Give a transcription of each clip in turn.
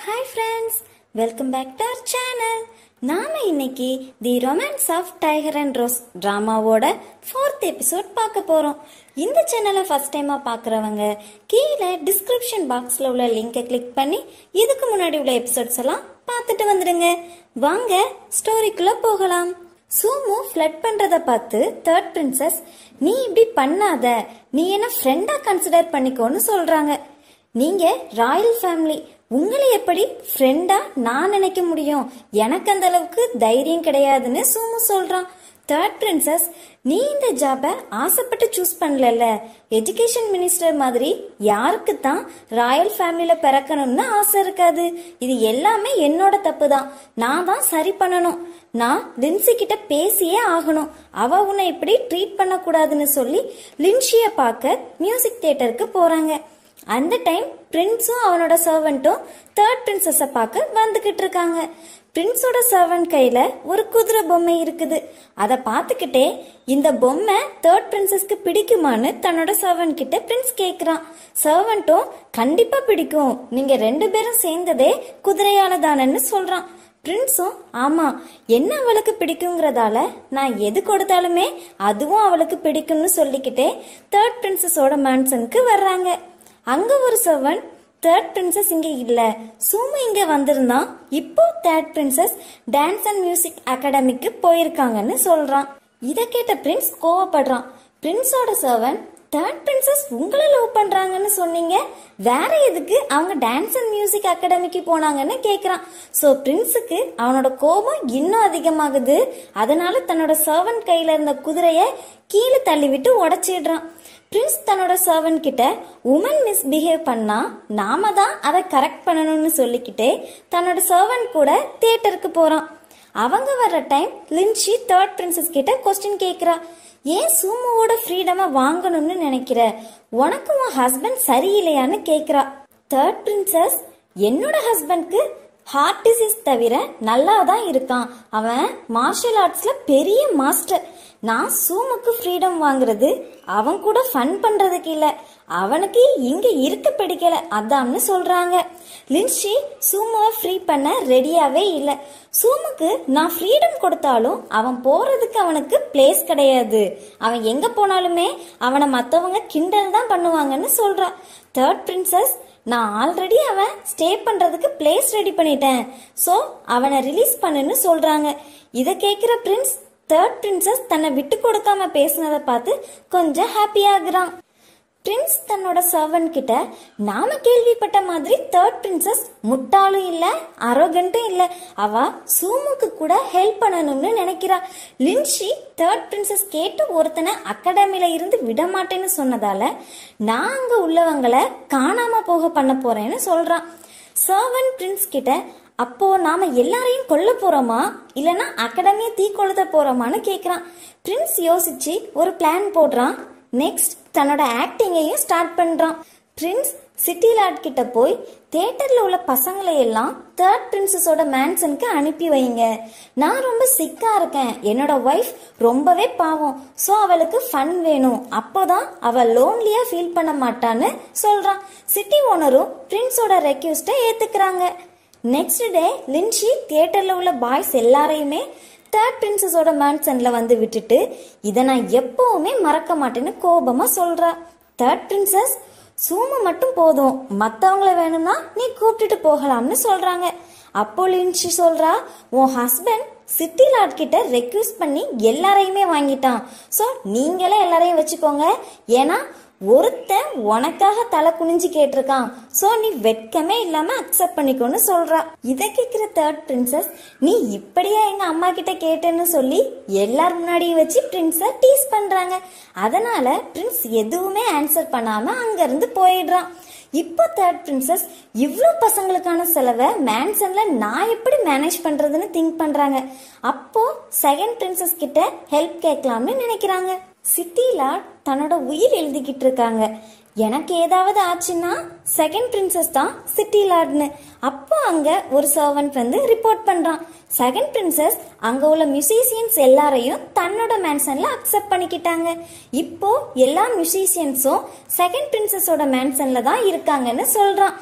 hi friends welcome back to our channel நாம இன்னைக்கு the romance of Tiger and Rose டிராமாவோட fourth episode பார்க்க போறோம் இந்த சேனலை ஃபர்ஸ்ட் டைமா பார்க்குறவங்க கீழே டிஸ்கிரிப்ஷன் பாக்ஸ்ல உள்ள லிங்கை கிளிக் பண்ணி இதுக்கு முன்னாடி உள்ள எபிசோட்ஸ் எல்லாம் பார்த்துட்டு வந்துடுங்க வாங்க ஸ்டோரிக்குள்ள போகலாம் சூமு ஃப்ளட் பண்றத பார்த்து தேர்ட் பிரின்சஸ் நீ இப்படி பண்ணாத நீ என்ன ஃப்ரெண்டா கன்சிடர் பண்ணிக்கோன்னு சொல்றாங்க நீங்க ராயல் ஃபேமிலி உங்களை எப்படி ஃப்ரெண்டா நான் நினைக்க முடியும் எனக்கு அந்த அளவுக்கு தைரியம் கிடையாதுன்னு சூமு சொல்றான் தேர்ட் பிரின்சஸ் நீ இந்த ஜாபை ஆசைப்பட்டு சூஸ் பண்ணல எஜுகேஷன் மினிஸ்டர் மாதிரி யாருக்கு தான் ராயல் ஃபேமிலியில பிறக்கணும்னு ஆசை இருக்காது இது எல்லாமே என்னோட தப்பு தான் நான் தான் சரி பண்ணணும் நான் லின்சி கிட்ட பேசியே ஆகணும் அவ உன்னை இப்படி ட்ரீட் பண்ணக்கூடாதுன்னு சொல்லி லின்ஷிய பார்க்க மியூசிக் தியேட்டருக்கு போறாங்க அந்த டைம் பிரின்ஸும் அவனோட சர்வெண்ட்டும் தேர்ட் பிரின்சஸ பார்க்க வந்துகிட்டு இருக்காங்க பிரின்ஸோட சர்வெண்ட் கையில ஒரு குதிரை பொம்மை இருக்குது அதை பார்த்துக்கிட்டே இந்த பொம்மை தேர்ட் பிரின்சஸ்க்கு பிடிக்குமான்னு தன்னோட சர்வெண்ட் கிட்ட பிரின்ஸ் கேக்குறான் சர்வெண்ட்டும் கண்டிப்பா பிடிக்கும் நீங்க ரெண்டு பேரும் சேர்ந்ததே குதிரையால தானன்னு சொல்றான் பிரின்ஸும் ஆமா என்ன அவளுக்கு பிடிக்குங்கிறதால நான் எது கொடுத்தாலுமே அதுவும் அவளுக்கு பிடிக்கும்னு சொல்லிக்கிட்டே தேர்ட் பிரின்சஸோட மேன்சனுக்கு வர்றாங்க அங்க ஒரு சர்வன் தேர்ட் பிரின்சஸ் இங்க இல்ல சூமு இங்க வந்திருந்தான் இப்போ third princess dance and music அகாடமிக்கு போயிருக்காங்கன்னு சொல்றான் இத கேட்ட பிரின்ஸ் கோவப்படுறான் பிரின்ஸோட சர்வன் தேர்ட் பிரின்சஸ் உங்களை லவ் பண்றாங்கன்னு சொன்னீங்க வேற எதுக்கு அவங்க டான்ஸ் அண்ட் மியூசிக் அகாடமிக்கு போனாங்கன்னு கேக்குறான் சோ பிரின்ஸுக்கு அவனோட கோபம் இன்னும் அதிகமாகுது அதனால தன்னோட சர்வன் கையில இருந்த குதிரைய கீழே தள்ளிவிட்டு உடைச்சிடுறான் பிரின்ஸ் தன்னோட சர்வன் கிட்ட உமன் மிஸ்பிஹேவ் பண்ணா நாம தான் அதை கரெக்ட் பண்ணணும்னு சொல்லிக்கிட்டே தன்னோட சர்வன் கூட தியேட்டருக்கு போறான் அவங்க வர்ற டைம் லின்ஷி தேர்ட் பிரின்சஸ் கிட்ட கொஸ்டின் கேக்குறா ஏன் சூமுவோட ஃப்ரீடமை வாங்கணும்னு நினைக்கிற உனக்கு உன் ஹஸ்பண்ட் சரியில்லையான்னு கேக்குறா தேர்ட் பிரின்சஸ் என்னோட ஹஸ்பண்ட்க்கு ஹார்ட் டிசீஸ் தவிர நல்லா தான் இருக்கான் அவன் மார்ஷல் ஆர்ட்ஸ்ல பெரிய மாஸ்டர் நான் சூமுக்கு ஃப்ரீடம் வாங்குறது அவன் கூட ஃபன் பண்றதுக்கு இல்ல அவனுக்கு இங்க இருக்க பிடிக்கல அதான்னு சொல்றாங்க லின்ஷி சூமுவை ஃப்ரீ பண்ண ரெடியாவே இல்ல சூமுக்கு நான் ஃப்ரீடம் கொடுத்தாலும் அவன் போறதுக்கு அவனுக்கு பிளேஸ் கிடையாது அவன் எங்க போனாலுமே அவனை மத்தவங்க கிண்டல் தான் பண்ணுவாங்கன்னு சொல்றா தேர்ட் பிரின்சஸ் நான் ஆல்ரெடி அவன் ஸ்டே பண்றதுக்கு பிளேஸ் ரெடி பண்ணிட்டேன் சோ அவனை ரிலீஸ் பண்ணுன்னு சொல்றாங்க இத கேக்குற பிரின்ஸ் தேர்ட் பிரின்சஸ் தன்னை விட்டு கொடுக்காம பேசினதை பார்த்து கொஞ்சம் ஹாப்பியாகிறான் பிரின்ஸ் தன்னோட சர்வன் கிட்ட நாம கேள்விப்பட்ட மாதிரி தேர்ட் பிரின்சஸ் முட்டாளும் இல்ல அரோகண்ட்டும் இல்ல அவ சூமுக்கு கூட ஹெல்ப் பண்ணணும்னு நினைக்கிறா லின்ஷி தேர்ட் பிரின்சஸ் கேட்டு ஒருத்தனை அகாடமில இருந்து விட மாட்டேன்னு சொன்னதால நான் அங்க உள்ளவங்கள காணாம போக பண்ண போறேன்னு சொல்றான் சர்வன் பிரின்ஸ் கிட்ட அப்போ நாம எல்லாரையும் கொல்ல போறோமா இல்லனா அகாடமியை தீ கொளுத்த போறோமான்னு கேக்குறான் பிரின்ஸ் யோசிச்சு ஒரு பிளான் போடுறான் நெக்ஸ்ட் தன்னோட ஆக்டிங்கையும் ஸ்டார்ட் பண்றான் பிரின்ஸ் சிட்டி லாட் கிட்ட போய் தியேட்டர்ல உள்ள பசங்களை எல்லாம் தேர்ட் பிரின்சஸோட மேன்சனுக்கு அனுப்பி வைங்க நான் ரொம்ப சிக்கா இருக்கேன் என்னோட ஒய்ஃப் ரொம்பவே பாவம் சோ அவளுக்கு ஃபன் வேணும் அப்போதான் அவ லோன்லியா ஃபீல் பண்ண மாட்டான்னு சொல்றான் சிட்டி ஓனரும் பிரின்ஸோட ரெக்யூஸ்ட ஏத்துக்கிறாங்க நெக்ஸ்ட் டே லின்ஷி தியேட்டர்ல உள்ள பாய்ஸ் எல்லாரையுமே தேர்ட் பிரின்சஸோட மேன்சன்ல வந்து விட்டுட்டு இதை நான் எப்பவுமே மறக்க மாட்டேன்னு கோபமா சொல்றா தேர்ட் பிரின்சஸ் சூமு மட்டும் போதும் மத்தவங்கள வேணும்னா நீ கூப்பிட்டுட்டு போகலாம்னு சொல்றாங்க அப்போ லின்ஷி சொல்றா உன் ஹஸ்பண்ட் சிட்டி லாட் கிட்ட ரெக்வஸ்ட் பண்ணி எல்லாரையுமே வாங்கிட்டான் சோ நீங்களே எல்லாரையும் வச்சுக்கோங்க ஏன்னா ஒருத்தன் உனக்காக தலை குனிஞ்சு கேட்டிருக்கான் சோ நீ வெட்கமே இல்லாம அக்செப்ட் பண்ணிக்கோன்னு சொல்றா இத கேக்குற தேர்ட் பிரின்சஸ் நீ இப்படியா எங்க அம்மா கிட்ட கேட்டேன்னு சொல்லி எல்லார் முன்னாடியும் வச்சு பிரின்ஸ டீஸ் பண்றாங்க அதனால பிரின்ஸ் எதுவுமே ஆன்சர் பண்ணாம அங்க இருந்து போயிடுறான் இப்போ தேர்ட் பிரின்சஸ் இவ்ளோ பசங்களுக்கான செலவை மேன்சன்ல நான் எப்படி மேனேஜ் பண்றதுன்னு திங்க் பண்றாங்க அப்போ செகண்ட் பிரின்சஸ் கிட்ட ஹெல்ப் கேட்கலாம்னு நினைக்கிறாங்க சிட்டில தன்னோட உயிர் எழுதிக்கிட்டு இருக்காங்க எனக்கு ஏதாவது ஆச்சுன்னா செகண்ட் பிரின்சஸ் தான் சிட்டி லார்ட்னு அப்போ அங்க ஒரு சர்வன்ட் வந்து ரிப்போர்ட் பண்றான் செகண்ட் பிரின்சஸ் அங்க உள்ள மியூசிஷியன்ஸ் எல்லாரையும் தன்னோட மேன்சன்ல அக்செப்ட் பண்ணிக்கிட்டாங்க இப்போ எல்லா மியூசிஷியன்ஸும் செகண்ட் பிரின்சஸோட மேன்சன்ல தான் இருக்காங்கன்னு சொல்றான்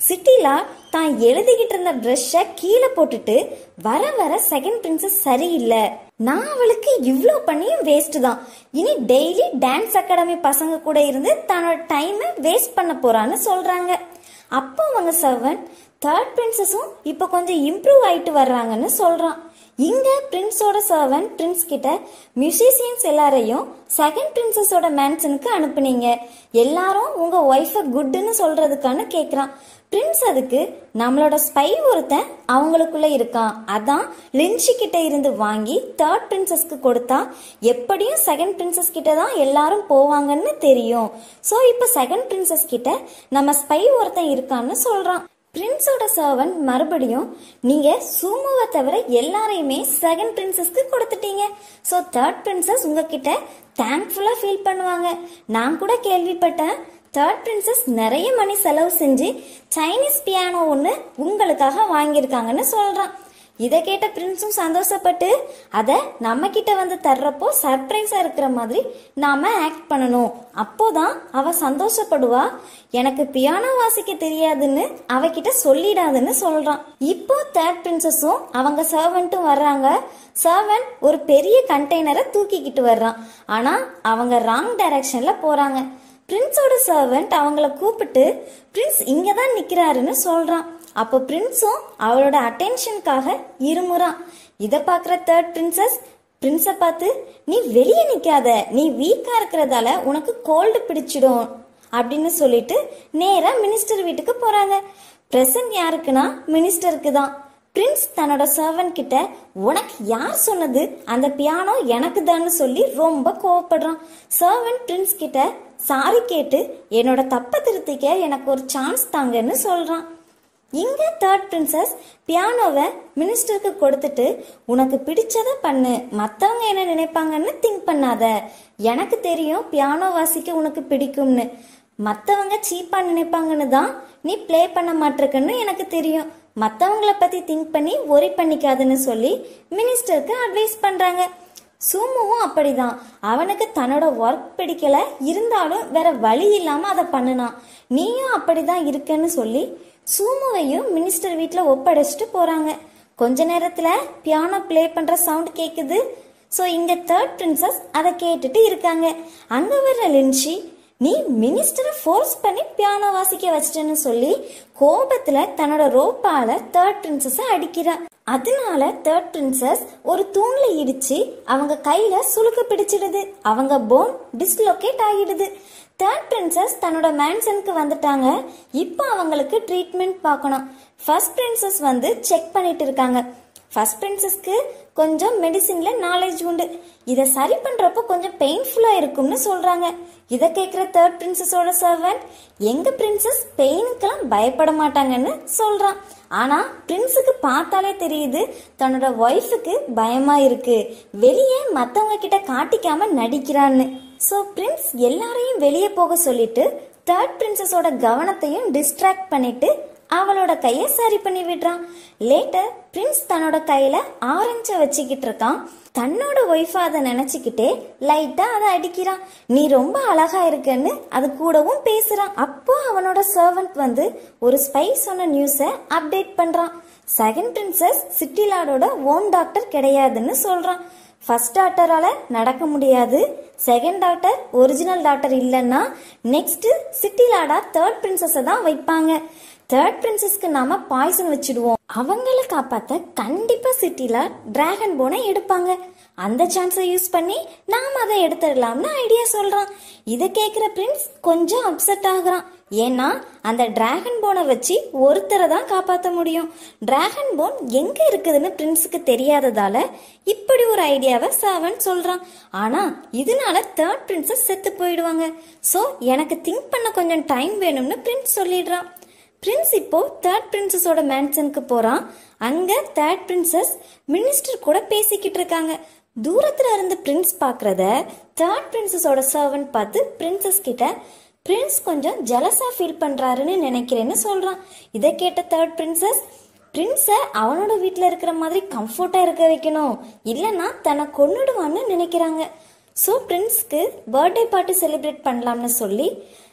சிட்டிலா தான் எழுதிக்கிட்டு இருந்த ப்ரஷ்ஷை கீழே போட்டுட்டு வர வர செகண்ட் பிரின்சஸ் சரியில்லை நான் அவளுக்கு இவ்வளோ பண்ணியும் வேஸ்ட் தான் இனி டெய்லி டான்ஸ் அகாடமி பசங்க கூட இருந்து தன்னோட டைமை வேஸ்ட் பண்ண போறான்னு சொல்றாங்க அப்போ அவங்க சர்வன் தேர்ட் பிரின்சஸும் இப்போ கொஞ்சம் இம்ப்ரூவ் ஆயிட்டு வர்றாங்கன்னு சொல்றான் இங்க பிரின்ஸோட சர்வன் பிரின்ஸ் கிட்ட மியூசிஷியன்ஸ் எல்லாரையும் செகண்ட் பிரின்சஸோட மேன்சனுக்கு அனுப்புனீங்க எல்லாரும் உங்க ஒய்ஃபை குட்னு சொல்றதுக்கான கேக்குறான் பிரின்ஸ் அதுக்கு நம்மளோட ஸ்பை ஒருத்தன் அவங்களுக்குள்ள இருக்கான் அதான் லின்ஷி கிட்ட இருந்து வாங்கி தேர்ட் பிரின்சஸ்க்கு கொடுத்தா எப்படியும் செகண்ட் பிரின்சஸ் கிட்ட தான் எல்லாரும் போவாங்கன்னு தெரியும் சோ இப்போ செகண்ட் பிரின்சஸ் கிட்ட நம்ம ஸ்பை ஒருத்தன் இருக்கான்னு சொல்றான் பிரின்ஸோட சர்வன் மறுபடியும் நீங்க சூமுவை தவிர எல்லாரையுமே செகண்ட் பிரின்சஸ்க்கு கொடுத்துட்டீங்க ஸோ தேர்ட் பிரின்சஸ் உங்ககிட்ட தேங்க்ஃபுல்லா ஃபீல் பண்ணுவாங்க நான் கூட கேள்விப்பட்டேன் தேர்ட் பிரின்சஸ் நிறைய மணி செலவு செஞ்சு சைனீஸ் பியானோ ஒன்று உங்களுக்காக வாங்கியிருக்காங்கன்னு சொல்றான் இதை கேட்ட பிரின்ஸும் சந்தோஷப்பட்டு அதை நம்ம கிட்ட வந்து தர்றப்போ சர்ப்ரைஸா இருக்கிற மாதிரி நாம ஆக்ட் பண்ணணும் அப்போதான் அவ சந்தோஷப்படுவா எனக்கு பியானோ வாசிக்க தெரியாதுன்னு அவகிட்ட சொல்லிடாதுன்னு சொல்றான் இப்போ தேர்ட் பிரின்சஸும் அவங்க சர்வெண்ட்டும் வர்றாங்க சர்வெண்ட் ஒரு பெரிய கண்டெய்னரை தூக்கிக்கிட்டு வர்றான் ஆனா அவங்க ராங் டைரக்ஷன்ல போறாங்க பிரின்ஸோட சர்வெண்ட் அவங்கள கூப்பிட்டு பிரின்ஸ் இங்க தான் நிக்கிறாருன்னு சொல்றான் அப்போ பிரின்ஸும் அவளோட அட்டென்ஷனுக்காக இருமுறான் இதை பார்க்குற தேர்ட் பிரின்சஸ் பிரின்ஸை பார்த்து நீ வெளியே நிக்காத நீ வீக்கா இருக்கிறதால உனக்கு கோல்டு பிடிச்சிடும் அப்படின்னு சொல்லிட்டு நேரா மினிஸ்டர் வீட்டுக்கு போறாங்க பிரசன்ட் யாருக்குன்னா மினிஸ்டருக்கு தான் பிரின்ஸ் தன்னோட சர்வன்ட் கிட்ட உனக்கு யார் சொன்னது அந்த பியானோ எனக்கு தான் சொல்லி ரொம்ப கோவப்படுறான் சர்வன்ட் பிரின்ஸ் கிட்ட சாரி கேட்டு என்னோட தப்பை திருத்திக்க எனக்கு ஒரு சான்ஸ் தாங்கன்னு சொல்றான் இங்க தேர்ட் பிரின்சஸ் பியானோவை மினிஸ்டருக்கு கொடுத்துட்டு உனக்கு பிடிச்சத பண்ணு மத்தவங்க என்ன நினைப்பாங்கன்னு திங்க் பண்ணாத எனக்கு தெரியும் பியானோ வாசிக்க உனக்கு பிடிக்கும்னு மத்தவங்க சீப்பா நினைப்பாங்கன்னு தான் நீ ப்ளே பண்ண மாட்டிருக்குன்னு எனக்கு தெரியும் மத்தவங்கள பத்தி திங்க் பண்ணி ஒரி பண்ணிக்காதுன்னு சொல்லி மினிஸ்டருக்கு அட்வைஸ் பண்றாங்க சூமுவும் அப்படிதான் அவனுக்கு தன்னோட ஒர்க் பிடிக்கல இருந்தாலும் வேற வழி இல்லாம அதை பண்ணுனான் நீயும் அப்படிதான் இருக்கன்னு சொல்லி சூமுவையும் மினிஸ்டர் வீட்டில் ஒப்படைச்சிட்டு போறாங்க கொஞ்ச நேரத்துல பியானோ ப்ளே பண்ற சவுண்ட் கேக்குது ஸோ இங்க தேர்ட் பிரின்சஸ் அதை கேட்டுட்டு இருக்காங்க அங்க வர்ற லின்ஷி நீ மினிஸ்டரை ஃபோர்ஸ் பண்ணி பியானோ வாசிக்க வச்சிட்டேன்னு சொல்லி கோபத்துல தன்னோட ரோப்பால தேர்ட் பிரின்சஸை அடிக்கிறா அதனால தேர்ட் பிரின்சஸ் ஒரு தூண்ல இடிச்சு அவங்க கையில சுளுக்கு பிடிச்சிடுது அவங்க போன் டிஸ்லோகேட் ஆகிடுது தேர்ட் பிரின்சஸ் தன்னோட மேன்சனுக்கு வந்துட்டாங்க இப்போ அவங்களுக்கு ட்ரீட்மெண்ட் பார்க்கணும் ஃபர்ஸ்ட் பிரின்சஸ் வந்து செக் பண்ணிட்டு இருக்காங்க ஃபர்ஸ்ட் பிரின்சஸ்க்கு கொஞ்சம் மெடிசின்ல நாலேஜ் உண்டு இதை சரி பண்றப்போ கொஞ்சம் பெயின்ஃபுல்லா இருக்கும்னு சொல்றாங்க இதை கேட்குற தேர்ட் பிரின்சஸோட சர்வன்ட் எங்க பிரின்சஸ் பெயினுக்கெல்லாம் பயப்பட மாட்டாங்கன்னு சொல்றான் ஆனா பிரின்ஸுக்கு பார்த்தாலே தெரியுது தன்னோட ஒய்ஃபுக்கு பயமா இருக்கு வெளியே மத்தவங்க கிட்ட காட்டிக்காம நடிக்கிறான்னு ஸோ பிரின்ஸ் எல்லாரையும் வெளியே போக சொல்லிட்டு தேர்ட் பிரின்சஸோட கவனத்தையும் டிஸ்ட்ராக்ட் பண்ணிட்டு அவளோட கைய சரி பண்ணி விடுறான் லேட்டர் பிரின்ஸ் தன்னோட கையில ஆரஞ்ச வச்சுக்கிட்டு இருக்கான் தன்னோட ஒய்ஃபா அதை நினைச்சுக்கிட்டே லைட்டா அதை அடிக்கிறான் நீ ரொம்ப அழகா இருக்கன்னு அது கூடவும் பேசுறான் அப்போ அவனோட சர்வன்ட் வந்து ஒரு ஸ்பை சொன்ன நியூஸ அப்டேட் பண்றான் செகண்ட் பிரின்சஸ் சிட்டிலாடோட ஓன் டாக்டர் கிடையாதுன்னு சொல்றான் ஃபர்ஸ்ட் டாக்டரால நடக்க முடியாது செகண்ட் டாக்டர் ஒரிஜினல் டாக்டர் இல்லைன்னா நெக்ஸ்ட் சிட்டிலாடா தேர்ட் பிரின்சஸை தான் வைப்பாங்க தேர்ட் பிரின்சஸ்க்கு நாம பாய்சன் வச்சிடுவோம் அவங்கள காப்பாத்த கண்டிப்பா சிட்டில டிராகன் போனை எடுப்பாங்க அந்த சான்ஸை யூஸ் பண்ணி நாம அதை எடுத்துடலாம்னு ஐடியா சொல்றான் இதை கேக்குற பிரின்ஸ் கொஞ்சம் அப்செட் ஆகுறான் ஏன்னா அந்த டிராகன் போனை வச்சு ஒருத்தரை தான் காப்பாற்ற முடியும் டிராகன் போன் எங்க இருக்குதுன்னு பிரின்ஸுக்கு தெரியாததால இப்படி ஒரு ஐடியாவை சர்வன் சொல்றான் ஆனா இதனால தேர்ட் பிரின்சஸ் செத்து போயிடுவாங்க ஸோ எனக்கு திங்க் பண்ண கொஞ்சம் டைம் வேணும்னு பிரின்ஸ் சொல்லிடுறான் பிரின்ஸ் இப்போ தேர்ட் பிரின்சஸோட மேன்சனுக்கு போறான் அங்க தேர்ட் பிரின்சஸ் மினிஸ்டர் கூட பேசிக்கிட்டு இருக்காங்க தூரத்துல இருந்து பிரின்ஸ் பாக்குறத தேர்ட் பிரின்சஸோட சர்வன்ட் பார்த்து பிரின்சஸ் கிட்ட பிரின்ஸ் கொஞ்சம் ஜலசா ஃபீல் பண்றாருன்னு நினைக்கிறேன்னு சொல்றான் இதை கேட்ட தேர்ட் பிரின்சஸ் பிரின்ஸை அவனோட வீட்டில் இருக்கிற மாதிரி கம்ஃபர்ட்டாக இருக்க வைக்கணும் இல்லைன்னா தன்னை கொன்னுடுவான்னு நினைக்கிறாங்க ஸோ பிரின்ஸ்க்கு பர்த்டே பார்ட்டி செலிப்ரேட் பண்ணலாம்னு சொல்லி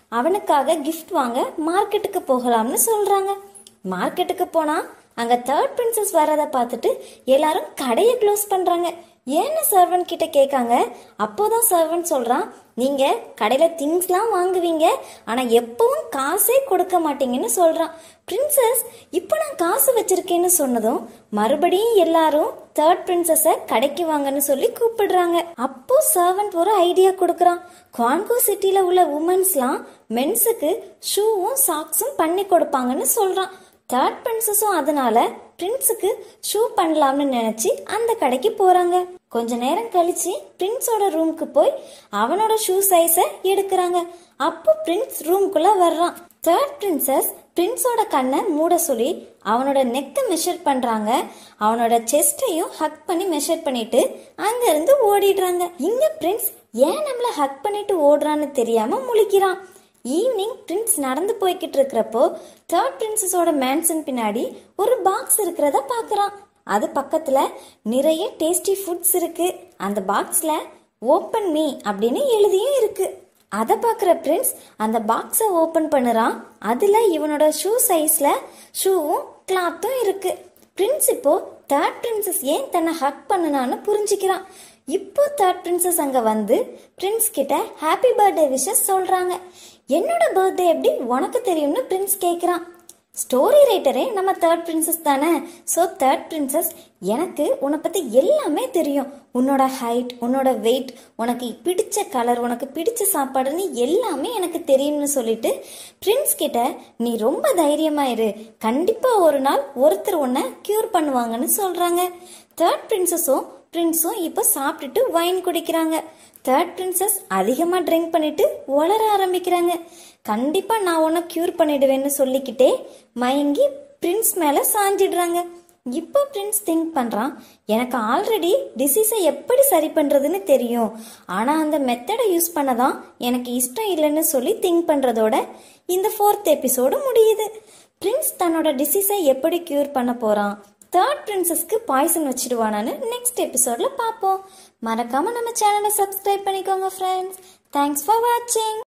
அவனுக்காக கிஃப்ட் வாங்க மார்க்கெட்டுக்கு போகலாம்னு சொல்றாங்க மார்க்கெட்டுக்கு போனா அங்க தேர்ட் பிரின்சஸ் வரத பார்த்துட்டு எல்லாரும் கடையை க்ளோஸ் பண்றாங்க ஏன்னு சர்வன்ட் கிட்ட கேட்காங்க அப்போதான் சர்வன்ட் சொல்றான் நீங்க கடையில திங்ஸ்லாம் வாங்குவீங்க ஆனா எப்பவும் காசே கொடுக்க மாட்டீங்கன்னு சொல்றான் பிரின்சஸ் இப்போ நான் காசு வச்சிருக்கேன்னு சொன்னதும் மறுபடியும் எல்லாரும் தேர்ட் பிரின்சஸ கடைக்கு வாங்கன்னு சொல்லி கூப்பிடுறாங்க அப்போ சர்வன்ட் ஒரு ஐடியா கொடுக்கறான் குவான்கோ சிட்டில உள்ள உமன்ஸ்லாம் மென்ஸுக்கு ஷூவும் சாக்ஸும் பண்ணி கொடுப்பாங்கன்னு சொல்றான் தேர்ட் பிரின்சஸும் அதனால பிரின்ஸுக்கு ஷூ பண்ணலாம்னு நினைச்சு அந்த கடைக்கு போறாங்க கொஞ்ச நேரம் கழிச்சு பிரின்ஸோட ரூமுக்கு போய் அவனோட ஷூ சைஸ எடுக்கிறாங்க அப்போ பிரின்ஸ் ரூம்குள்ள வர்றான் தேர்ட் பிரின்சஸ் பிரின்ஸோட கண்ணை மூட சொல்லி அவனோட நெக்கை மெஷர் பண்றாங்க அவனோட செஸ்டையும் ஹக் பண்ணி மெஷர் பண்ணிட்டு அங்க இருந்து ஓடிடுறாங்க இங்க பிரின்ஸ் ஏன் நம்மள ஹக் பண்ணிட்டு ஓடுறான்னு தெரியாம முழிக்கிறான் ஈவினிங் பிரின்ஸ் நடந்து போய்கிட்டு இருக்கிறப்போ தேர்ட் பிரின்சஸோட மேன்சன் பின்னாடி ஒரு பாக்ஸ் இருக்கிறத பார்க்கறான் அது பக்கத்துல நிறைய டேஸ்டி ஃபுட்ஸ் இருக்கு அந்த பாக்ஸ்ல ஓப்பன் மீ அப்படின்னு எழுதியும் இருக்கு அதை பார்க்குற பிரின்ஸ் அந்த பாக்ஸை ஓப்பன் பண்ணுறான் அதில் இவனோட ஷூ சைஸில் ஷூவும் கிளாத்தும் இருக்கு பிரின்ஸ் இப்போ தேர்ட் பிரின்சஸ் ஏன் தன்னை ஹக் பண்ணுனான்னு புரிஞ்சுக்கிறான் இப்போ தேர்ட் பிரின்சஸ் அங்க வந்து பிரின்ஸ் கிட்ட ஹாப்பி பர்த்டே விஷஸ் சொல்றாங்க என்னோட பர்த்டே எப்படி உனக்கு தெரியும்னு பிரின்ஸ் கேக்குறான் ஸ்டோரி ரைட்டரே நம்ம தேர்ட் பிரின்சஸ் தானே ஸோ தேர்ட் பிரின்சஸ் எனக்கு உன்னை பற்றி எல்லாமே தெரியும் உன்னோட ஹைட் உன்னோட வெயிட் உனக்கு பிடிச்ச கலர் உனக்கு பிடிச்ச சாப்பாடுன்னு எல்லாமே எனக்கு தெரியும்னு சொல்லிட்டு பிரின்ஸ் கிட்ட நீ ரொம்ப தைரியமா இரு கண்டிப்பாக ஒரு நாள் ஒருத்தர் உன்னை க்யூர் பண்ணுவாங்கன்னு சொல்கிறாங்க தேர்ட் பிரின்சஸும் பிரின்ஸும் இப்போ சாப்பிட்டுட்டு வைன் குடிக்கிறாங்க தேர்ட் பிரின்சஸ் அதிகமாக ட்ரிங்க் பண்ணிட்டு வளர ஆரம்பிக்கிறாங்க கண்டிப்பாக நான் உன்னை க்யூர் பண்ணிடுவேன்னு சொல்லிக்கிட்டே மயங்கி பிரின்ஸ் மேலே சாஞ்சிடுறாங்க இப்போ பிரின்ஸ் திங்க் பண்ணுறான் எனக்கு ஆல்ரெடி டிசீஸை எப்படி சரி பண்ணுறதுன்னு தெரியும் ஆனால் அந்த மெத்தடை யூஸ் பண்ண தான் எனக்கு இஷ்டம் இல்லைன்னு சொல்லி திங்க் பண்ணுறதோட இந்த ஃபோர்த் எபிசோடு முடியுது பிரின்ஸ் தன்னோட டிசீஸை எப்படி க்யூர் பண்ண போகிறான் தேர்ட் பிரின்சஸ்க்கு பாய்சன் வச்சிடுவானான்னு நெக்ஸ்ட் எபிசோட்ல பார்ப்போம் மறக்காம நம்ம சேனலை சப்ஸ்கிரைப் பண்ணிக்கோங்க ஃப்ரெண்ட்ஸ் தேங்க்ஸ் ஃபார் வாட்சிங்